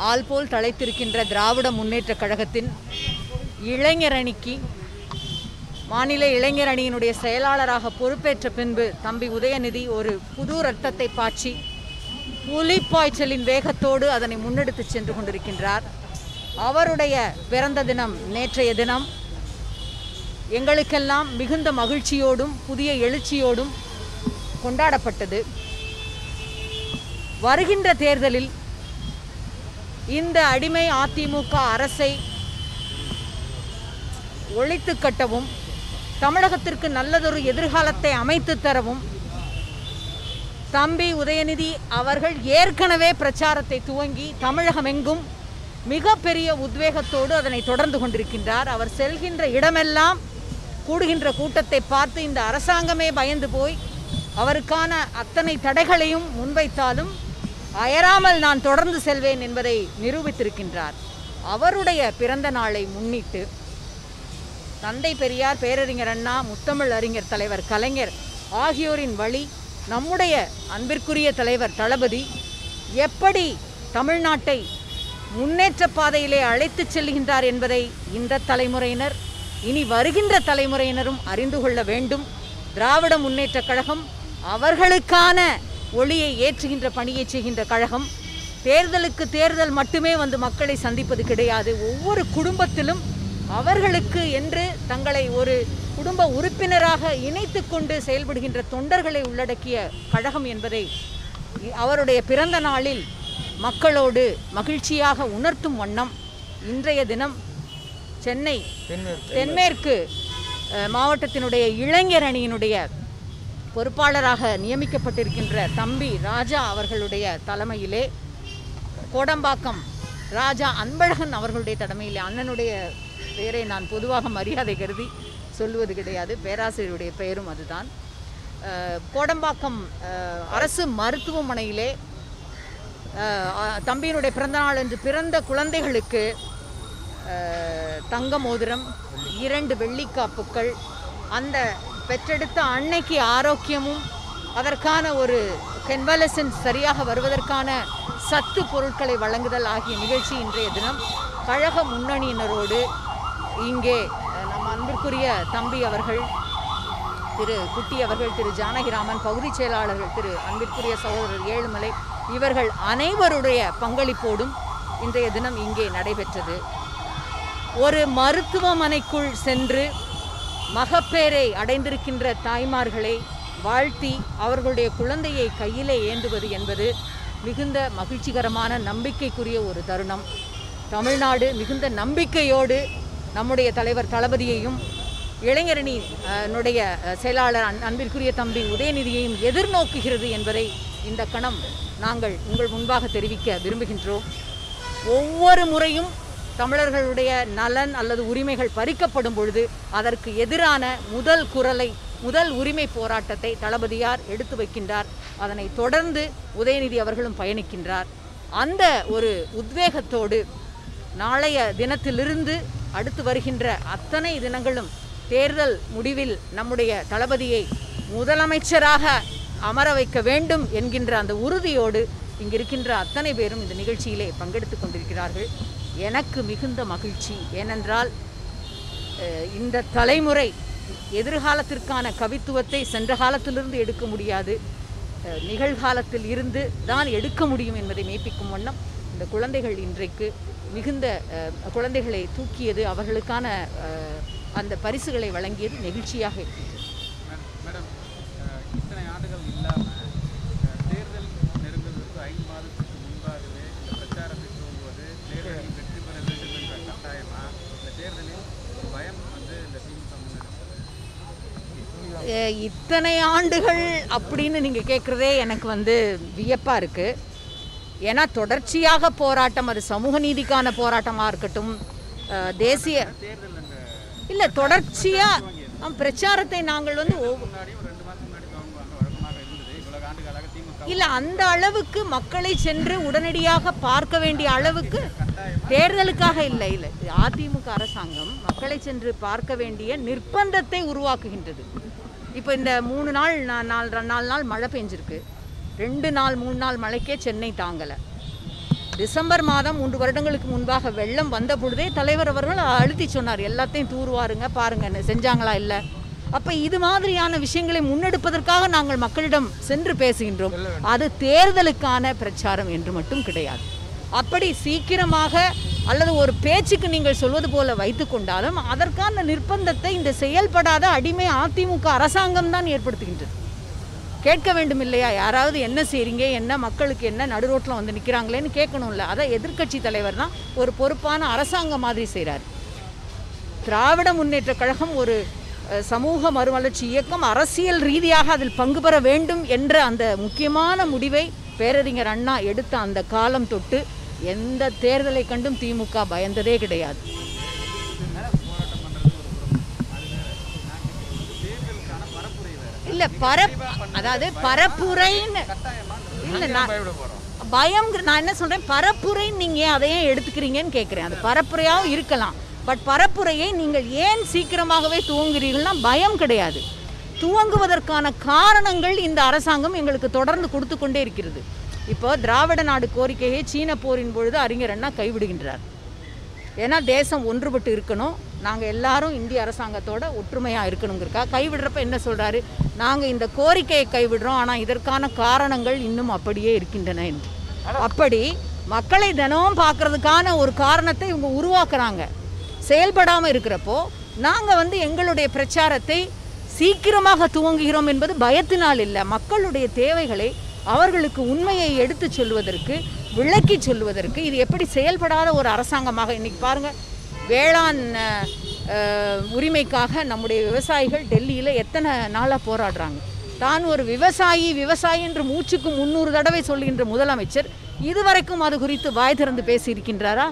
ஆள் போல் தழைத்திருக்கின்ற திராவிட முன்னேற்றக் கழகத்தின் இளைஞர் அணிக்கு மாநில இளைஞர் அணியினுடைய செயலாளராக பொறுப்பேற்ற பின்பு தம்பி உதயநிதி ஒரு புது ரத்தத்தை பாய்ச்சி புலிப்பாய்ச்சலின் வேகத்தோடு அதனை முன்னெடுத்து சென்று கொண்டிருக்கின்றார் அவருடைய பிறந்த தினம் நேற்றைய தினம் எங்களுக்கெல்லாம் மிகுந்த மகிழ்ச்சியோடும் புதிய எழுச்சியோடும் கொண்டாடப்பட்டது வருகின்ற தேர்தலில் இந்த அடிமை அதிமுக அரசை ஒழித்து கட்டவும் தமிழகத்திற்கு நல்லதொரு எதிர்காலத்தை அமைத்து தரவும் தம்பி உதயநிதி அவர்கள் ஏற்கனவே பிரச்சாரத்தை துவங்கி தமிழகமெங்கும் மிகப்பெரிய உத்வேகத்தோடு அதனை தொடர்ந்து கொண்டிருக்கின்றார் அவர் செல்கின்ற இடமெல்லாம் கூடுகின்ற கூட்டத்தை பார்த்து இந்த அரசாங்கமே பயந்து போய் அவருக்கான அத்தனை தடைகளையும் முன்வைத்தாலும் அயராமல் நான் தொடர்ந்து செல்வேன் என்பதை நிரூபித்திருக்கின்றார் அவருடைய பிறந்த நாளை முன்னிட்டு தந்தை பெரியார் பேரறிஞர் அண்ணா முத்தமிழ் அறிஞர் தலைவர் கலைஞர் ஆகியோரின் வழி நம்முடைய அன்பிற்குரிய தலைவர் தளபதி எப்படி தமிழ்நாட்டை முன்னேற்ற பாதையிலே அழைத்துச் செல்கின்றார் என்பதை இந்த தலைமுறையினர் இனி வருகின்ற தலைமுறையினரும் அறிந்து கொள்ள வேண்டும் திராவிட முன்னேற்றக் கழகம் அவர்களுக்கான ஒளியை ஏற்றுகின்ற பணியை செய்கின்ற கழகம் தேர்தலுக்கு தேர்தல் மட்டுமே வந்து மக்களை சந்திப்பது கிடையாது ஒவ்வொரு குடும்பத்திலும் அவர்களுக்கு என்று தங்களை ஒரு குடும்ப உறுப்பினராக இணைத்து கொண்டு செயல்படுகின்ற தொண்டர்களை உள்ளடக்கிய கழகம் என்பதை இ- அவருடைய பிறந்த நாளில் மக்களோடு மகிழ்ச்சியாக உணர்த்தும் வண்ணம் இன்றைய தினம் சென்னை தென்மேற்கு அஹ், மாவட்டத்தினுடைய இளைஞர் அணியினுடைய பொறுப்பாளராக நியமிக்கப்பட்டிருக்கின்ற தம்பி ராஜா அவர்களுடைய தலைமையிலே கோடம்பாக்கம் ராஜா அன்பழகன் அவர்களுடைய தலைமையிலே அண்ணனுடைய பெயரை நான் பொதுவாக மரியாதை கருதி சொல்லுவது கிடையாது பேராசிரியருடைய பெயரும் அதுதான் அஹ், கோடம்பாக்கம் அஹ், அரசு மருத்துவமனையிலே அஹ், அஹ், தம்பியினுடைய பிறந்தநாள் என்று பிறந்த குழந்தைகளுக்கு அஹ், தங்க மோதிரம் இரண்டு வெள்ளிக்காப்புக்கள் அந்த பெற்றெடுத்த அன்னைக்கு ஆரோக்கியமும் அதற்கான ஒரு கன்வலசன்ஸ் சரியாக வருவதற்கான சத்து பொருட்களை வழங்குதல் ஆகிய நிகழ்ச்சி இன்றைய தினம் கழக முன்னணியினரோடு இங்கே அஹ், நம்ம அன்பிற்குரிய தம்பி அவர்கள் திரு குட்டி அவர்கள் திரு ஜானகிராமன் பகுதி செயலாளர்கள் திரு அன்பிற்குரிய சகோதரர் ஏழுமலை இவர்கள் அனைவருடைய பங்களிப்போடும் இன்றைய தினம் இங்கே நடைபெற்றது ஒரு மருத்துவமனைக்குள் சென்று மகப்பேரை அடைந்திருக்கின்ற தாய்மார்களை வாழ்த்தி அவர்களுடைய குழந்தையை கையிலே ஏந்துவது என்பது மிகுந்த மகிழ்ச்சிகரமான நம்பிக்கைக்குரிய ஒரு தருணம் தமிழ்நாடு மிகுந்த நம்பிக்கையோடு நம்முடைய தலைவர் தளபதியையும் இளைஞரணி அஹ், னுடைய அஹ், செயலாளர் அன்- அன்பிற்குரிய தம்பி உதயநிதியையும் எதிர்நோக்குகிறது என்பதை இந்த கணம் நாங்கள் உங்கள் முன்பாக தெரிவிக்க விரும்புகின்றோம் ஒவ்வொரு முறையும் தமிழர்களுடைய நலன் அல்லது உரிமைகள் பறிக்கப்படும் பொழுது அதற்கு எதிரான முதல் குரலை முதல் உரிமை போராட்டத்தை தளபதியார் எடுத்து வைக்கின்றார் அதனை தொடர்ந்து உதயநிதி அவர்களும் பயணிக்கின்றார் அந்த ஒரு உத்வேகத்தோடு நாளைய தினத்திலிருந்து அடுத்து வருகின்ற அத்தனை தினங்களும் தேர்தல் முடிவில் நம்முடைய தளபதியை முதலமைச்சராக அமர வைக்க வேண்டும் என்கின்ற அந்த உறுதியோடு இங்கிருக்கின்ற அத்தனை பேரும் இந்த நிகழ்ச்சியிலே பங்கெடுத்து கொண்டிருக்கிறார்கள் எனக்கு மிகுந்த மகிழ்ச்சி ஏனென்றால் அஹ், இந்த தலைமுறை எதிர்காலத்திற்கான கவித்துவத்தை சென்ற காலத்திலிருந்து எடுக்க முடியாது அஹ், நிகழ்காலத்தில் இருந்து தான் எடுக்க முடியும் என்பதை மெய்ப்பிக்கும் வண்ணம் இந்த குழந்தைகள் இன்றைக்கு மிகுந்த அஹ், குழந்தைகளை தூக்கியது அவர்களுக்கான அஹ், அந்த பரிசுகளை வழங்கியது நெகிழ்ச்சியாக இருக்கின்றது மேடம் அஹ், இத்தனை ஆண்டுகள் இல்லாமல் தேர்தல் நெருங்குவதற்கு ஐந்து மாதத்துக்கு முன்பாகவே இந்த பிரச்சாரத்தை துவங்குவது தேர்தலில் வெற்றி பெற வேண்டும் என்ற கட்டாயமா இந்த தேர்தலில் ஒரு பயம் வந்து இந்த திமுக முன்னெடுத்தது அஹ் இத்தனை ஆண்டுகள் அப்படின்னு நீங்கள் கேட்குறதே எனக்கு வந்து வியப்பாக இருக்குது ஏன்னா தொடர்ச்சியாக போராட்டம் அது சமூக நீதிக்கான போராட்டமாக இருக்கட்டும் அஹ் தேசிய தேர்தல் அந்த இல்லை தொடர்ச்சியாக பிரச்சாரத்தை நாங்கள் வந்து ஒவ்வொ- முன்னாடி ஒரு ரெண்டு மாதம் முன்னாடி துவங்குவாங்க வழக்கமாக இருந்தது இவ்வளவு ஆண்டுகளாக திமுக இல்லை அந்த அளவுக்கு மக்களை சென்று உடனடியாக பார்க்க வேண்டிய அளவுக்கு தேர்தலுக்காக இல்லை இல்லை அதிமுக அரசாங்கம் மக்களை சென்று பார்க்க வேண்டிய நிர்பந்தத்தை உருவாக்குகின்றது இப்போ இந்த மூணு நாள் நா- நாலு நாலு நாள் மழை பெஞ்சிருக்கு ரெண்டு நாள் மூணு நாள் மழைக்கே சென்னை தாங்கலை டிசம்பர் மாதம் மூன்று வருடங்களுக்கு முன்பாக வெள்ளம் வந்த பொழுதே தலைவர் அவர்கள் அழுத்தி சொன்னார் எல்லாத்தையும் தூர்வாருங்க பாருங்கன்னு செஞ்சாங்களா இல்லை அப்போ இது மாதிரியான விஷயங்களை முன்னெடுப்பதற்காக நாங்கள் மக்களிடம் சென்று பேசுகின்றோம் அது தேர்தலுக்கான பிரச்சாரம் என்று மட்டும் கிடையாது அப்படி சீக்கிரமாக அல்லது ஒரு பேச்சுக்கு நீங்கள் சொல்வது போல வைத்து கொண்டாலும் அதற்கான நிர்பந்தத்தை இந்த செயல்படாத அடிமை அதிமுக அரசாங்கம் தான் ஏற்படுத்துகின்றது கேட்க வேண்டும் இல்லையா யாராவது என்ன செய்றீங்க என்ன மக்களுக்கு என்ன நடுரோட்டில் வந்து நிற்கிறாங்களேன்னு கேட்கணும்ல அதை எதிர்க்கட்சி தலைவர் தான் ஒரு பொறுப்பான அரசாங்கம் மாதிரி செய்கிறார் திராவிட முன்னேற்றக் கழகம் ஒரு அஹ், சமூக மறுமலர்ச்சி இயக்கம் அரசியல் ரீதியாக அதில் பங்கு பெற வேண்டும் என்ற அந்த முக்கியமான முடிவை பேரறிஞர் அண்ணா எடுத்த அந்த காலம் தொட்டு எந்த தேர்தலை கண்டும் திமுக பயந்ததே கிடையாது இல்லை பரப் அதாவது பரப்புரைன்னு இல்லை நான் பயம் நான் என்ன சொல்றேன் பரப்புரை நீங்க ஏன் அதை ஏன் எடுத்துக்கிறீங்கன்னு கேட்குறேன் அது பரப்புரையாகவும் இருக்கலாம் பட் பரப்புரையை நீங்கள் ஏன் சீக்கிரமாகவே துவங்குறீர்கள்னா பயம் கிடையாது துவங்குவதற்கான காரணங்கள் இந்த அரசாங்கம் எங்களுக்கு தொடர்ந்து கொடுத்து கொண்டே இருக்கிறது இப்போ திராவிட நாடு கோரிக்கையை சீன போரின் பொழுது அறிஞர் அண்ணா கைவிடுகின்றார் ஏன்னா தேசம் ஒன்றுபட்டு இருக்கணும் நாங்கள் எல்லாரும் இந்திய அரசாங்கத்தோட ஒற்றுமையாக இருக்கணுங்கிறக்கா கைவிடுறப்ப என்ன சொல்கிறாரு நாங்கள் இந்த கோரிக்கையை கைவிடுறோம் ஆனால் இதற்கான காரணங்கள் இன்னும் அப்படியே இருக்கின்றன என்று அப்படி மக்களை தினமும் பார்க்கறதுக்கான ஒரு காரணத்தை இவங்க உருவாக்குறாங்க செயல்படாமல் இருக்கிறப்போ நாங்கள் வந்து எங்களுடைய பிரச்சாரத்தை சீக்கிரமாக துவங்குகிறோம் என்பது பயத்தினால் இல்லை மக்களுடைய தேவைகளை அவர்களுக்கு உண்மையை எடுத்துச் சொல்வதற்கு விளக்கிச் சொல்வதற்கு இது எப்படி செயல்படாத ஒரு அரசாங்கமாக இன்னைக்கு பாருங்க வேளாண் அஹ், அஹ், உரிமைக்காக நம்முடைய விவசாயிகள் டெல்லியில் எத்தனை நாளாக போராடுறாங்க தான் ஒரு விவசாயி விவசாயி என்று மூச்சுக்கு முந்நூறு தடவை சொல்கின்ற முதலமைச்சர் இதுவரைக்கும் அது குறித்து வாய் திறந்து பேசியிருக்கின்றாரா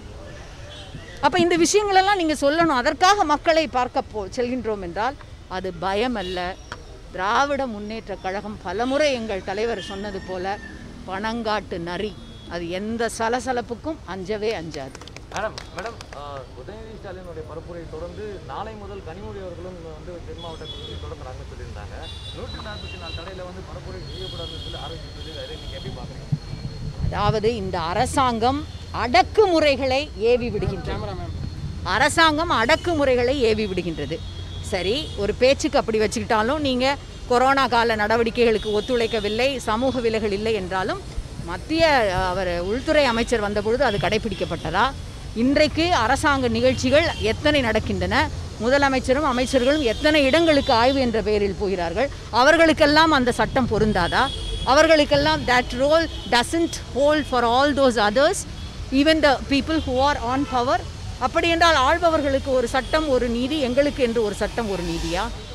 அப்போ இந்த விஷயங்களெல்லாம் நீங்கள் சொல்லணும் அதற்காக மக்களை பார்க்க போ செல்கின்றோம் என்றால் அது பயம் அல்ல திராவிட முன்னேற்ற கழகம் பலமுறை எங்கள் தலைவர் சொன்னது போல பணங்காட்டு நரி அது எந்த சலசலப்புக்கும் அஞ்சவே அஞ்சாது மேடம் மேடம் ஆஹ், உதயநிதி ஸ்டாலினுடைய பரப்புரை தொடர்ந்து நாளை முதல் கனிமொழி அவர்களும் வந்து தென் மாவட்டத்தில் தொடங்குறாங்கன்னு சொல்லியிருந்தாங்க நூற்றி நாற்பத்தி நாலு தடையில் வந்து பரப்புரை செய்யக்கூடாதுன்னு சொல்லி ஆரம்பிச்சது அதை நீங்கள் எப்படி பார்க்குறீங்க அதாவது இந்த அரசாங்கம் அடக்குமுறைகளை ஏவி விடுகின்றது அரசாங்கம் அடக்குமுறைகளை ஏவி விடுகின்றது சரி ஒரு பேச்சுக்கு அப்படி வச்சுக்கிட்டாலும் நீங்கள் கொரோனா கால நடவடிக்கைகளுக்கு ஒத்துழைக்கவில்லை சமூக விலகல் இல்லை என்றாலும் மத்திய அவர் உள்துறை அமைச்சர் வந்தபொழுது அது கடைபிடிக்கப்பட்டதா இன்றைக்கு அரசாங்க நிகழ்ச்சிகள் எத்தனை நடக்கின்றன முதலமைச்சரும் அமைச்சர்களும் எத்தனை இடங்களுக்கு ஆய்வு என்ற பெயரில் போகிறார்கள் அவர்களுக்கெல்லாம் அந்த சட்டம் பொருந்தாதா அவர்களுக்கெல்லாம் that rule doesn't hold for all those others even the people who are on power அப்படி என்றால் ஆள்பவர்களுக்கு ஒரு சட்டம் ஒரு நீதி எங்களுக்கு என்று ஒரு சட்டம் ஒரு நீதியா